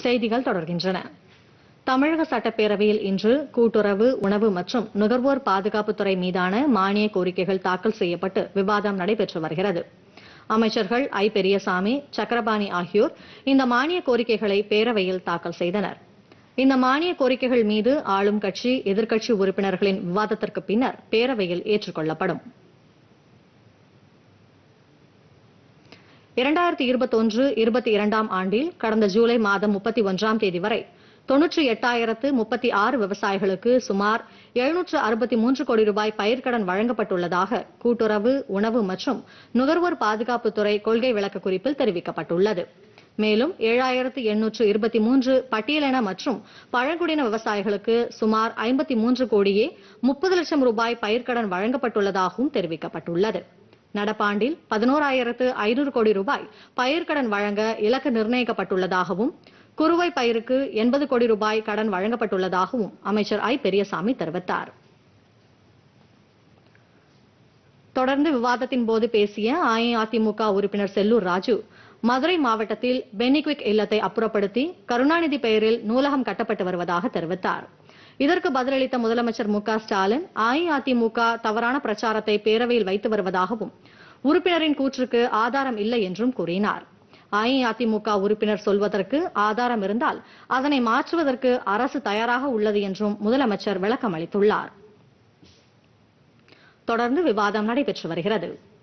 செய்திகள் தொடர்கின்றன தமிழக சட்டப்பேரவையில் இன்று கூட்டுறவு உணவு மற்றும் நுகர்வோர் பாதுகாப்புத்துறை மீதான மானிய கோரிக்கைகள் தாக்கல் செய்யப்பட்டு விவாதம் நடைபெற்று வருகிறது அமைச்சர்கள் ஐ பெரியசாமி சக்கரபாணி ஆகியோர் இந்த மானிய கோரிக்கைகளை பேரவையில் தாக்கல் செய்தனர் இந்த மானிய கோரிக்கைகள் மீது ஆளும் கட்சி எதிர்க்கட்சி உறுப்பினர்களின் விவாதத்திற்கு பின்னர் பேரவையில் ஏற்றுக்கொள்ளப்படும் இரண்டாயிரத்தி இருபத்தொன்று இருபத்தி இரண்டாம் ஆண்டில் கடந்த ஜூலை மாதம் முப்பத்தி ஒன்றாம் தேதி வரை தொன்னூற்றி எட்டாயிரத்து முப்பத்தி ஆறு விவசாயிகளுக்கு சுமார் எழுநூற்று அறுபத்தி மூன்று கோடி ரூபாய் பயிர்க்கடன் வழங்கப்பட்டுள்ளதாக கூட்டுறவு உணவு மற்றும் நுகர்வோர் பாதுகாப்புத்துறை கொள்கை விளக்க குறிப்பில் தெரிவிக்கப்பட்டுள்ளது மேலும் ஏழாயிரத்து எண்ணூற்று இருபத்தி மூன்று பட்டியலின மற்றும் பழங்குடியின விவசாயிகளுக்கு சுமார் ஐம்பத்தி மூன்று கோடியே முப்பது லட்சம் ரூபாய் பயிர்க்கடன் வழங்கப்பட்டுள்ளதாகவும் தெரிவிக்கப்பட்டுள்ளது நடப்பாண்டில் பதினோராயிரத்து ஐநூறு கோடி ரூபாய் பயிர்க்கடன் வழங்க இலக்கு நிர்ணயிக்கப்பட்டுள்ளதாகவும் குறுவை பயிருக்கு எண்பது கோடி ரூபாய் கடன் வழங்கப்பட்டுள்ளதாகவும் அமைச்சர் ஐ பெரியசாமி தெரிவித்தார் தொடர்ந்து விவாதத்தின் போது பேசிய அஇஅதிமுக உறுப்பினர் செல்லூர் ராஜு மதுரை மாவட்டத்தில் பெனிக்விக் இல்லத்தை அப்புறப்படுத்தி கருணாநிதி பெயரில் நூலகம் கட்டப்பட்டு வருவதாக தெரிவித்தார் இதற்கு பதிலளித்த முதலமைச்சர் மு க ஸ்டாலின் அஇஅதிமுக தவறான பிரச்சாரத்தை பேரவையில் வைத்து வருவதாகவும் உறுப்பினரின் கூற்றுக்கு ஆதாரம் இல்லை என்றும் கூறினார் அஇஅதிமுக உறுப்பினர் சொல்வதற்கு ஆதாரம் இருந்தால் அதனை மாற்றுவதற்கு அரசு தயாராக உள்ளது என்றும் முதலமைச்சர் விளக்கம் அளித்துள்ளார் தொடர்ந்து விவாதம் நடைபெற்று வருகிறது